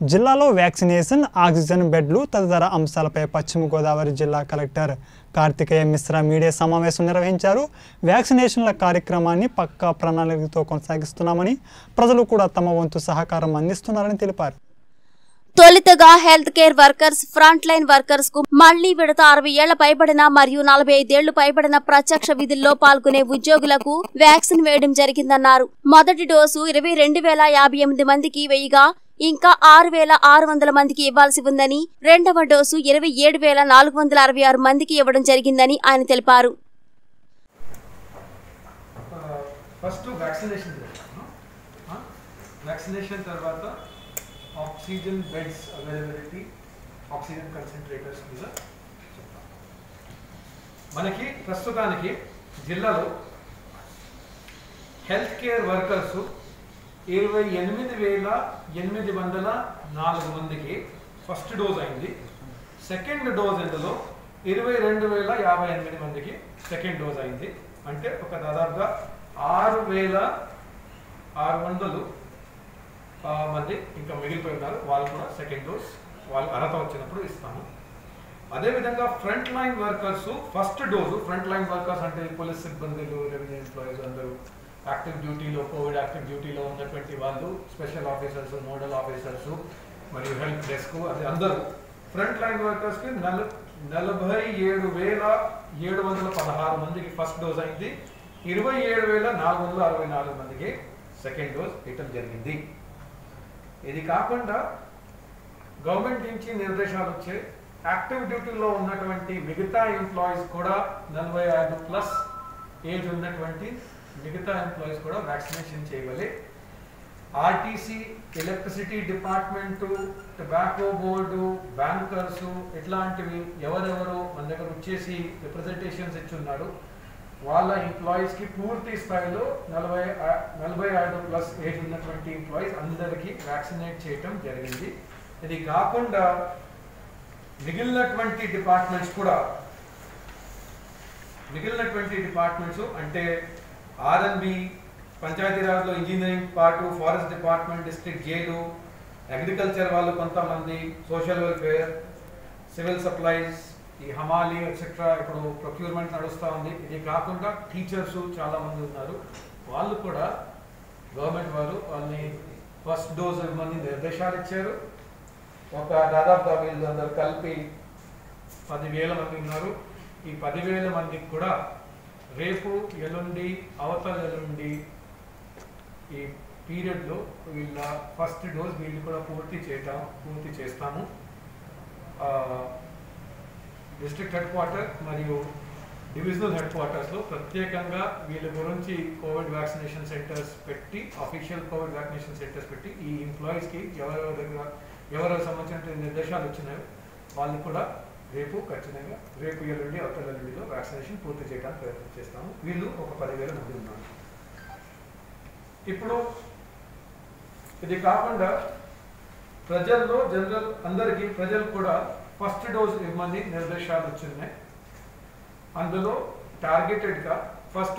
జిల్లాలో vaccination oxygen బెడ్లు తదితర అంశాలపై పశ్చిమ గోదావరి జిల్లా కలెక్టర్ కార్తికేయ మిశ్రా మీడియా సమావేశం నిర్వహించారు వ్యాక్సినేషన్ల కార్యక్రమాన్ని పక్కా ప్రణాళికతో కొనసాగిస్తున్నామని ప్రజలు కూడా తమ వంతు సహకారం అందిస్తున్నారని తెలిపారు తొలుతగా health care workers front line workers కు మళ్లీ విడత అరవై ఏళ్ల పైబడిన మరియు నలభై ఐదేళ్లు పైబడిన ప్రత్యక్ష విధుల్లో పాల్గొనే ఉద్యోగులకు వ్యాక్సిన్ వేయడం జరిగిందన్నారు మొదటి డోసు ఇరవై రెండు వేల యాభై ఎనిమిది మందికి వేయగా ఇంకా ఆరు వేల ఆరు వందల మందికి ఇవ్వాల్సి ఉందని రెండవ డోసు ఇరవై ఏడు వేల నాలుగు వందల అరవై ఆరు మందికి ఇవ్వడం జరిగిందని ఆయన తెలిపారు ఫస్ట్ వ్యాక్సినేషన్ చేస్తాను వ్యాక్సినేషన్ తర్వాత oxygen beds availability oxygen concentrators మీద చెప్తాం మనకి ప్రస్తుతానికి జిల్లాలో హెల్త్ కేర్ వర్కర్స్ ఇరవై ఎనిమిది వేల ఎనిమిది వందల నాలుగు మందికి ఫస్ట్ డోస్ అయింది సెకండ్ డోస్ ఇందులో ఇరవై రెండు వేల యాభై ఎనిమిది మందికి సెకండ్ డోస్ అయింది అంటే ఒక దాదాపుగా ఆరు వేల ఆరు వందలు ఆ, మంది ఇంకా మిగిలిపోయి ఉన్నారు వాళ్ళు కూడా సెకండ్ డోస్ వాళ్ళు అర్హత వచ్చినప్పుడు ఇస్తాము అదేవిధంగా front line workers first dose front line workers అంటే పోలీస్ సిబ్బందులు రెవెన్యూ ఎంప్లాయీస్ అందరూ యాక్టివ్ డ్యూటీలో కోవిడ్ యాక్టివ్ డ్యూటీలో ఉన్నటువంటి వాళ్ళు స్పెషల్ ఆఫీసర్స్ నోడల్ ఆఫీసర్స్ మరియు హెల్ప్ డెస్క్ అది అందరూ ఫ్రంట్ లైన్ వర్కర్స్కి నల నలభై ఏడు వేల ఏడు వందల పదహారు మందికి ఫస్ట్ డోస్ అయింది ఇరవై ఏడు వేల నాలుగు వందల అరవై నాలుగు మందికి సెకండ్ డోస్ ఇవ్వడం జరిగింది ఇది కాకుండా గవర్నమెంట్ నుంచి నిర్దేశాలు వచ్చాయి యాక్టివ్ డ్యూటీలో ఉన్నటువంటి మిగతా ఎంప్లాయీస్ కూడా నలభై ఐదు ప్లస్ ఏజ్ ఉన్నటువంటి మిగతా ఎంప్లాయీస్ కూడా వ్యాక్సినేషన్ చేయవలే RTC electricity department tobacco board bankers ఇట్లాంటివి ఎవరెవరు మన దగ్గర వచ్చేసి రిప్రజెంటేషన్స్ ఇచ్చున్నారు వాళ్ళ ఎంప్లాయీస్ కి పూర్తి స్థాయిలో నలభై ఆ- నలభై ఐదు ప్లస్ ఏజ్ ఉన్నటువంటి ఎంప్లాయీస్ అందరికీ వ్యాక్సినేట్ చేయటం జరిగింది ఇది కాకుండా మిగిలినటువంటి డిపార్ట్మెంట్స్ కూడా మిగిలినటువంటి డిపార్ట్మెంట్స్ అంటే ఆర్ఎన్బి పంచాయతీరాజ్లో engineering part forest department district jail agriculture వాళ్ళు కొంతమంది సోషల్ వెల్ఫేర్ సివిల్ సప్లైస్ ఈ హమాలి ఎక్సెట్రా ఇప్పుడు ప్రొక్యూర్మెంట్ నడుస్తూ ఉంది ఇది కాకుండా టీచర్స్ చాలా మంది ఉన్నారు వాళ్ళు కూడా గవర్నమెంట్ వారు వాళ్ళని ఫస్ట్ డోస్ ఇవ్వమని నిర్దేశాలు ఇచ్చారు ఒక దాదాపుగా వీళ్ళందరూ కలిపి పదివేల మంది ఉన్నారు ఈ పదివేల మందికి కూడా రేపు ఎల్లుండి అవతల ఎల్లుండి ఈ పీరియడ్లో వీళ్ళ ఫస్ట్ డోస్ వీళ్ళు కూడా పూర్తి చేయటం పూర్తి చేస్తాము డిస్ట్రిక్ట్ హెడ్ క్వార్టర్ మరియు డివిజనల్ హెడ్ క్వార్టర్స్లో ప్రత్యేకంగా వీళ్ళ గురించి కోవిడ్ వ్యాక్సినేషన్ సెంటర్స్ పెట్టి అఫీషియల్ కోవిడ్ వ్యాక్సినేషన్ సెంటర్స్ పెట్టి ఈ ఎంప్లాయీస్కి ఎవరెవరి దగ్గర ఎవరెవరు సంబంధించిన నిర్దేశాలు వచ్చినాయో వాళ్ళు కూడా రేపు ఖచ్చితంగా రేపు ఎల్లుండి అవతల ఎల్లుండిలో వ్యాక్సినేషన్ పూర్తి చేయడానికి ప్రయత్నం చేస్తాము వీళ్ళు ఒక పదివేల మంది ఉన్నారు ఇప్పుడు ఇది కాకుండా ప్రజల్లో జనరల్ అందరికీ ప్రజలు కూడా ఫస్ట్ డోస్ ఇవ్వమని నిర్దేశాలు వచ్చినాయి అందులో టార్గెటెడ్గా ఫస్ట్